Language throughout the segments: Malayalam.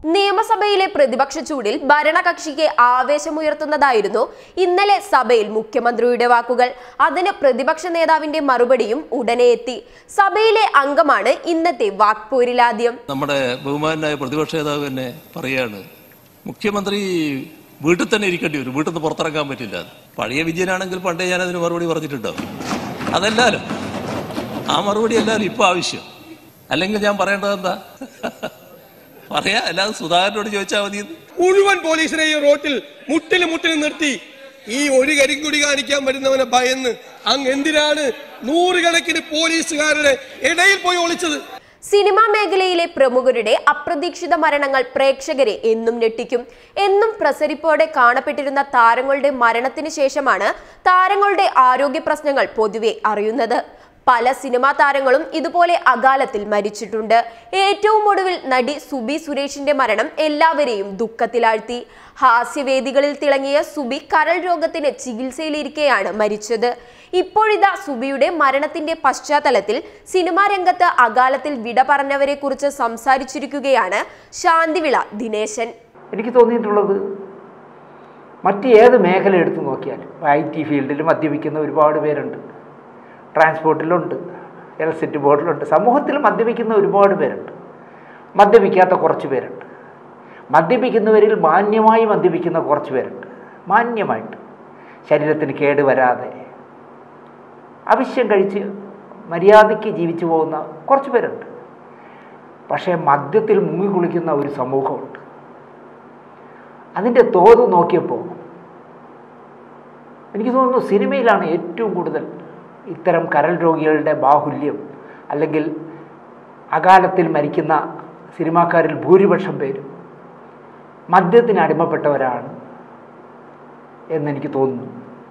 നിയമസഭയിലെ പ്രതിപക്ഷ ചൂടിൽ ഭരണകക്ഷിക്ക് ആവേശമുയർത്തുന്നതായിരുന്നു ഇന്നലെ സഭയിൽ മുഖ്യമന്ത്രിയുടെ വാക്കുകൾ അതിന് പ്രതിപക്ഷ നേതാവിന്റെ മറുപടിയും ഉടനെ എത്തി സഭയിലെ അംഗമാണ് ഇന്നത്തെ വാക്പോരിലാദ്യം നമ്മുടെ ബഹുമാനായ പ്രതിപക്ഷ നേതാവ് തന്നെ പറയാണ് മുഖ്യമന്ത്രി വീട്ടിൽ തന്നെ ഇരിക്കേണ്ടി വരും വീട്ടിൽ നിന്ന് പുറത്തിറങ്ങാൻ പറ്റില്ല പഴയ വിജയനാണെങ്കിൽ പണ്ടേ ഞാൻ അതിന് മറുപടി പറഞ്ഞിട്ടുണ്ടാവും അതല്ലാലോ ആ മറുപടി എല്ലാവരും ഇപ്പൊ ആവശ്യം അല്ലെങ്കിൽ ഞാൻ പറയേണ്ടത് എന്താ പറയാ അല്ലാതെ സുധാകരനോട് ചോദിച്ചാൽ മതി മുഴുവൻ പോലീസിനെയും റോട്ടിൽ മുട്ടിൽ മുട്ടിൽ നിർത്തി ഈ ഒരു കരിങ്കുടി കാണിക്കാൻ വരുന്നവനെ ഭയന്ന് അങ്ങ് എന്തിനാണ് നൂറുകണക്കിന് പോലീസുകാരുടെ ഇടയിൽ പോയി ഒളിച്ചത് സിനിമാ മേഖലയിലെ പ്രമുഖരുടെ അപ്രതീക്ഷിത മരണങ്ങൾ പ്രേക്ഷകരെ എന്നും ഞെട്ടിക്കും എന്നും പ്രസരിപ്പോടെ കാണപ്പെട്ടിരുന്ന താരങ്ങളുടെ മരണത്തിന് ശേഷമാണ് താരങ്ങളുടെ ആരോഗ്യ പ്രശ്നങ്ങൾ പൊതുവെ അറിയുന്നത് പല സിനിമാ താരങ്ങളും ഇതുപോലെ അകാലത്തിൽ മരിച്ചിട്ടുണ്ട് ഏറ്റവും ഒടുവിൽ നടി സുബി സുരേഷിന്റെ മരണം എല്ലാവരെയും ദുഃഖത്തിലാഴ്ത്തി ഹാസ്യവേദികളിൽ തിളങ്ങിയ സുബി കരൾ രോഗത്തിന് ചികിത്സയിലിരിക്കെയാണ് മരിച്ചത് ഇപ്പോഴിതാ സുബിയുടെ മരണത്തിന്റെ പശ്ചാത്തലത്തിൽ സിനിമാ രംഗത്ത് അകാലത്തിൽ വിട പറഞ്ഞവരെ കുറിച്ച് സംസാരിച്ചിരിക്കുകയാണ് ശാന്തിവിള ദിനേശൻ എനിക്ക് തോന്നിയിട്ടുള്ളത് മറ്റ് ഏത് മേഖല എടുത്തു നോക്കിയാലും ഐ ടി ഫീൽഡിൽ മദ്യപിക്കുന്ന ഒരുപാട് പേരുണ്ട് ട്രാൻസ്പോർട്ടിലുണ്ട് ഇലക്ട്രിസിറ്റി ബോർഡിലുണ്ട് സമൂഹത്തിൽ മദ്യപിക്കുന്ന ഒരുപാട് പേരുണ്ട് മദ്യപിക്കാത്ത കുറച്ച് പേരുണ്ട് മദ്യപിക്കുന്നവരിൽ മാന്യമായി മദ്യപിക്കുന്ന കുറച്ച് പേരുണ്ട് മാന്യമായിട്ട് ശരീരത്തിന് കേട് വരാതെ ആവശ്യം കഴിച്ച് മര്യാദയ്ക്ക് ജീവിച്ചു പോകുന്ന കുറച്ച് പേരുണ്ട് പക്ഷേ മദ്യത്തിൽ മുങ്ങിക്കുളിക്കുന്ന ഒരു സമൂഹമുണ്ട് അതിൻ്റെ തോത് നോക്കിയപ്പോൾ എനിക്ക് തോന്നുന്നു സിനിമയിലാണ് ഏറ്റവും കൂടുതൽ ഇത്തരം കരൾ രോഗികളുടെ ബാഹുല്യം അല്ലെങ്കിൽ അകാലത്തിൽ മരിക്കുന്ന സിനിമാക്കാരിൽ ഭൂരിപക്ഷം പേരും മദ്യത്തിന് അടിമപ്പെട്ടവരാണ് എന്നെനിക്ക് തോന്നുന്നു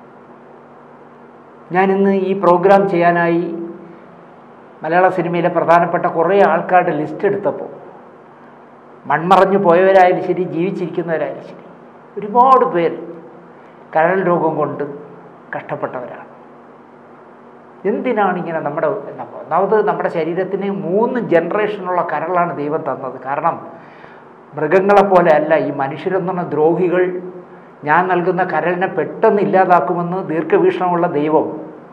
ഞാനിന്ന് ഈ പ്രോഗ്രാം ചെയ്യാനായി മലയാള സിനിമയിലെ പ്രധാനപ്പെട്ട കുറേ ആൾക്കാരുടെ ലിസ്റ്റ് എടുത്തപ്പോൾ മൺമറഞ്ഞു പോയവരായാലും ശരി ജീവിച്ചിരിക്കുന്നവരായാലും ശരി ഒരുപാട് പേര് കരൾ രോഗം കൊണ്ട് കഷ്ടപ്പെട്ടവരാണ് എന്തിനാണ് ഇങ്ങനെ നമ്മുടെ ഒന്നാമത് നമ്മുടെ ശരീരത്തിന് മൂന്ന് ജനറേഷനുള്ള കരളാണ് ദൈവം തന്നത് കാരണം മൃഗങ്ങളെ പോലെ അല്ല ഈ മനുഷ്യരെന്നുള്ള ദ്രോഹികൾ ഞാൻ നൽകുന്ന കരളിനെ പെട്ടെന്ന് ഇല്ലാതാക്കുമെന്ന് ദീർഘവീക്ഷണമുള്ള ദൈവം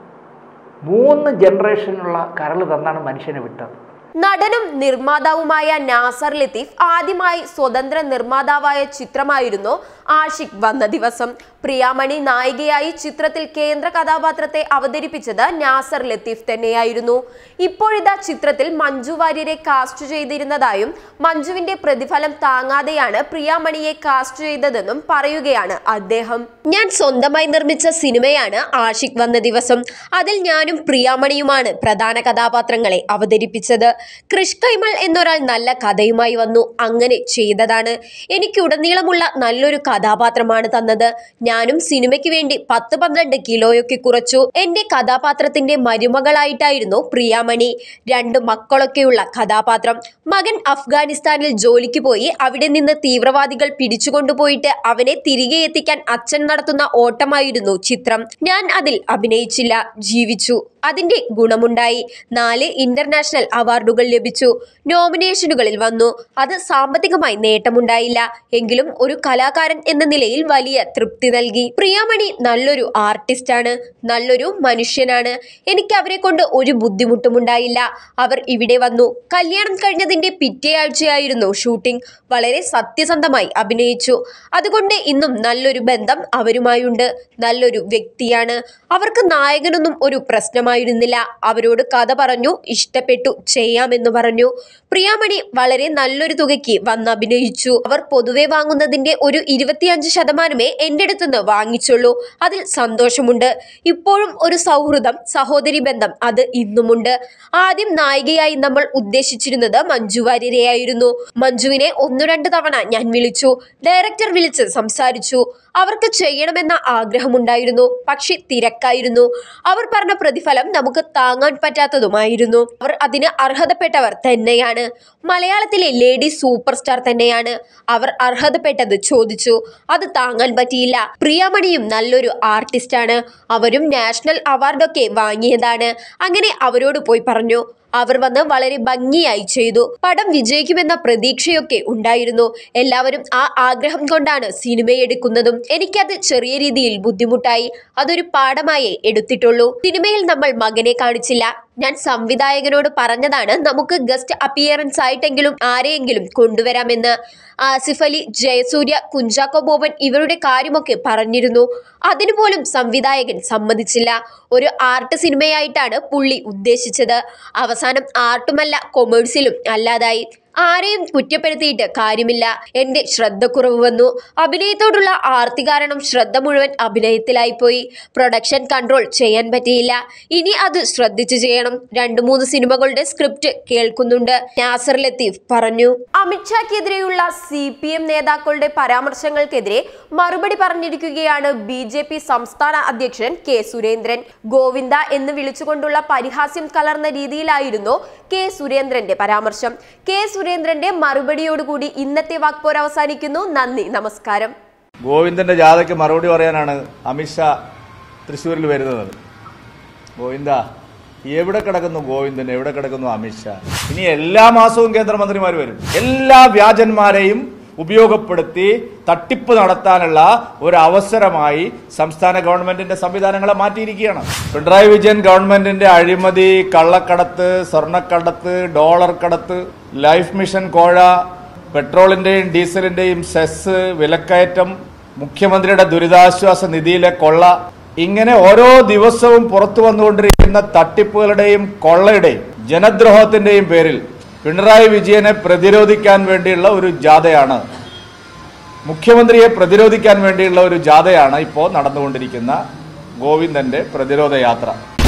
മൂന്ന് ജനറേഷനുള്ള കരൾ തന്നാണ് മനുഷ്യനെ വിട്ടത് നടനും നിർമ്മാതാവുമായ നാസർ ലത്തീഫ് ആദ്യമായി സ്വതന്ത്ര നിർമ്മാതാവായ ചിത്രമായിരുന്നു ആഷിഖ് വന്ന ദിവസം പ്രിയാമണി നായികയായി ചിത്രത്തിൽ കേന്ദ്ര കഥാപാത്രത്തെ അവതരിപ്പിച്ചത് നാസർ ലത്തീഫ് തന്നെയായിരുന്നു ഇപ്പോഴിതാ ചിത്രത്തിൽ മഞ്ജു വാര്യരെ കാസ്റ്റ് ചെയ്തിരുന്നതായും മഞ്ജുവിന്റെ പ്രതിഫലം താങ്ങാതെയാണ് പ്രിയാമണിയെ കാസ്റ്റ് ചെയ്തതെന്നും പറയുകയാണ് അദ്ദേഹം ഞാൻ സ്വന്തമായി നിർമ്മിച്ച സിനിമയാണ് ആഷിഖ് വന്ന ദിവസം അതിൽ ഞാനും പ്രിയാമണിയുമാണ് പ്രധാന കഥാപാത്രങ്ങളെ അവതരിപ്പിച്ചത് കൃഷ് കൈമൾ എന്നൊരാൾ നല്ല കഥയുമായി വന്നു അങ്ങനെ ചെയ്തതാണ് എനിക്കുടനീളമുള്ള നല്ലൊരു കഥാപാത്രമാണ് തന്നത് ഞാനും സിനിമയ്ക്ക് വേണ്ടി പത്ത് പന്ത്രണ്ട് കിലോയൊക്കെ കുറച്ചു എന്റെ കഥാപാത്രത്തിന്റെ മരുമകളായിട്ടായിരുന്നു പ്രിയാമണി രണ്ട് മക്കളൊക്കെയുള്ള കഥാപാത്രം മകൻ അഫ്ഗാനിസ്ഥാനിൽ ജോലിക്ക് പോയി അവിടെ നിന്ന് തീവ്രവാദികൾ പിടിച്ചുകൊണ്ടുപോയിട്ട് അവനെ തിരികെ എത്തിക്കാൻ അച്ഛൻ നടത്തുന്ന ഓട്ടമായിരുന്നു ചിത്രം ഞാൻ അതിൽ അഭിനയിച്ചില്ല ജീവിച്ചു അതിന്റെ ഗുണമുണ്ടായി നാല് ഇന്റർനാഷണൽ അവാർഡുകൾ ലഭിച്ചു നോമിനേഷനുകളിൽ വന്നു അത് സാമ്പത്തികമായി നേട്ടമുണ്ടായില്ല എങ്കിലും ഒരു കലാകാരൻ എന്ന നിലയിൽ വലിയ തൃപ്തി നൽകി പ്രിയാമണി നല്ലൊരു ആർട്ടിസ്റ്റാണ് നല്ലൊരു മനുഷ്യനാണ് എനിക്ക് അവരെ കൊണ്ട് ഒരു ബുദ്ധിമുട്ടുമുണ്ടായില്ല അവർ ഇവിടെ വന്നു കല്യാണം കഴിഞ്ഞതിന്റെ പിറ്റേ ആഴ്ചയായിരുന്നു ഷൂട്ടിംഗ് വളരെ സത്യസന്ധമായി അഭിനയിച്ചു അതുകൊണ്ട് ഇന്നും നല്ലൊരു ബന്ധം അവരുമായുണ്ട് നല്ലൊരു വ്യക്തിയാണ് അവർക്ക് നായകനൊന്നും ഒരു പ്രശ്നമായിരുന്നില്ല അവരോട് കഥ പറഞ്ഞു ഇഷ്ടപ്പെട്ടു ചെയ്യാമെന്ന് പറഞ്ഞു പ്രിയാമണി വളരെ നല്ലൊരു തുകയ്ക്ക് വന്ന് അഭിനയിച്ചു അവർ പൊതുവെ വാങ്ങുന്നതിന്റെ ഒരു ഇരുപത്തിയഞ്ച് ശതമാനമേ എൻ്റെ അടുത്തുനിന്ന് വാങ്ങിച്ചുള്ളൂ അതിൽ സന്തോഷമുണ്ട് ഇപ്പോഴും ഒരു സൗഹൃദം സഹോദരി ബന്ധം അത് ഇന്നുമുണ്ട് ആദ്യം നായികയായി നമ്മൾ ഉദ്ദേശിച്ചിരുന്നത് മഞ്ജു വാര്യരെയായിരുന്നു മഞ്ജുവിനെ ഒന്നു രണ്ട് തവണ ഞാൻ വിളിച്ചു ഡയറക്ടർ വിളിച്ച് സംസാരിച്ചു അവർക്ക് ചെയ്യണമെന്ന ആഗ്രഹമുണ്ടായിരുന്നു പക്ഷെ തിരക്കായിരുന്നു അവർ പറഞ്ഞ പ്രതിഫലം നമുക്ക് താങ്ങാൻ പറ്റാത്തതുമായിരുന്നു അവർ അതിന് അർഹതപ്പെട്ടവർ തന്നെയാണ് മലയാളത്തിലെ ലേഡി സൂപ്പർ സ്റ്റാർ തന്നെയാണ് അവർ അർഹതപ്പെട്ടത് ചോദിച്ചു അത് താങ്ങാൻ പറ്റിയില്ല പ്രിയമണിയും നല്ലൊരു ആർട്ടിസ്റ്റാണ് അവരും നാഷണൽ അവാർഡൊക്കെ വാങ്ങിയതാണ് അങ്ങനെ അവരോട് പോയി പറഞ്ഞു അവർ വന്ന് വളരെ ഭംഗിയായി ചെയ്തു പടം വിജയിക്കുമെന്ന പ്രതീക്ഷയൊക്കെ ഉണ്ടായിരുന്നു എല്ലാവരും ആ ആഗ്രഹം കൊണ്ടാണ് സിനിമയെടുക്കുന്നതും എനിക്കത് ചെറിയ രീതിയിൽ ബുദ്ധിമുട്ടായി അതൊരു പാഠമായേ എടുത്തിട്ടുള്ളൂ സിനിമയിൽ നമ്മൾ മകനെ കാണിച്ചില്ല ഞാൻ സംവിധായകനോട് പറഞ്ഞതാണ് നമുക്ക് ഗസ്റ്റ് അപ്പിയറൻസ് ആയിട്ടെങ്കിലും ആരെയെങ്കിലും കൊണ്ടുവരാമെന്ന് ആസിഫ് അലി ജയസൂര്യ കുഞ്ചാക്കോ ബോബൻ ഇവരുടെ കാര്യമൊക്കെ പറഞ്ഞിരുന്നു അതിനുപോലും സംവിധായകൻ സമ്മതിച്ചില്ല ഒരു ആർട്ട് സിനിമയായിട്ടാണ് പുള്ളി ഉദ്ദേശിച്ചത് അവസാനം ആർട്ടുമല്ല കൊമേഴ്സിലും അല്ലാതായി ആരെയും കുറ്റപ്പെടുത്തിയിട്ട് കാര്യമില്ല എന്റെ ശ്രദ്ധക്കുറവ് വന്നു അഭിനയത്തോടുള്ള ആർത്തി കാരണം ശ്രദ്ധ മുഴുവൻ അഭിനയത്തിലായി പോയി പ്രൊഡക്ഷൻ കൺട്രോൾ ചെയ്യാൻ പറ്റിയില്ല ഇനി അത് ശ്രദ്ധിച്ചു ചെയ്യണം രണ്ടു മൂന്ന് സിനിമകളുടെ സ്ക്രിപ്റ്റ് കേൾക്കുന്നുണ്ട് നാസർ ലത്തീഫ് പറഞ്ഞു അമിത്ഷാക്കെതിരെയുള്ള സി പി എം നേതാക്കളുടെ പരാമർശങ്ങൾക്കെതിരെ മറുപടി പറഞ്ഞിരിക്കുകയാണ് ബി ജെ പി സംസ്ഥാന അധ്യക്ഷൻ കെ സുരേന്ദ്രൻ ഗോവിന്ദ എന്ന് വിളിച്ചുകൊണ്ടുള്ള പരിഹാസ്യം കലർന്ന രീതിയിലായിരുന്നു കെ സുരേന്ദ്രന്റെ പരാമർശം കെ സുരേന്ദ്രന്റെ മറുപടിയോടുകൂടി ഇന്നത്തെ വാക്പോർ അവസാനിക്കുന്നു നന്ദി നമസ്കാരം ഗോവിന്ദന്റെ ജാഥയ്ക്ക് മറുപടി പറയാനാണ് അമിത്ഷാ തൃശ്ശൂരിൽ വരുന്നത് ഗോവിന്ദ എവിടെ കിടക്കുന്നു ഗോവിന്ദൻ എവിടെ കിടക്കുന്നു അമിത്ഷാ ഇനി എല്ലാ മാസവും കേന്ദ്രമന്ത്രിമാർ വരും എല്ലാ വ്യാജന്മാരെയും ഉപയോഗപ്പെടുത്തി തട്ടിപ്പ് നടത്താനുള്ള ഒരു അവസരമായി സംസ്ഥാന ഗവൺമെന്റിന്റെ സംവിധാനങ്ങളെ മാറ്റിയിരിക്കുകയാണ് പിണറായി വിജയൻ ഗവൺമെന്റിന്റെ അഴിമതി കള്ളക്കടത്ത് സ്വർണ്ണക്കടത്ത് ഡോളർ കടത്ത് ലൈഫ് മിഷൻ കോഴ പെട്രോളിന്റെയും ഡീസലിന്റെയും സെസ് വിലക്കയറ്റം മുഖ്യമന്ത്രിയുടെ ദുരിതാശ്വാസ നിധിയിലെ കൊള്ള ഇങ്ങനെ ഓരോ ദിവസവും പുറത്തു വന്നുകൊണ്ടിരിക്കുന്ന തട്ടിപ്പുകളുടെയും കൊള്ളയുടെയും ജനദ്രോഹത്തിന്റെയും പേരിൽ പിണറായി വിജയനെ പ്രതിരോധിക്കാൻ വേണ്ടിയുള്ള ഒരു ജാഥയാണ് മുഖ്യമന്ത്രിയെ പ്രതിരോധിക്കാൻ വേണ്ടിയുള്ള ഒരു ജാഥയാണ് ഇപ്പോൾ നടന്നുകൊണ്ടിരിക്കുന്ന ഗോവിന്ദന്റെ പ്രതിരോധ യാത്ര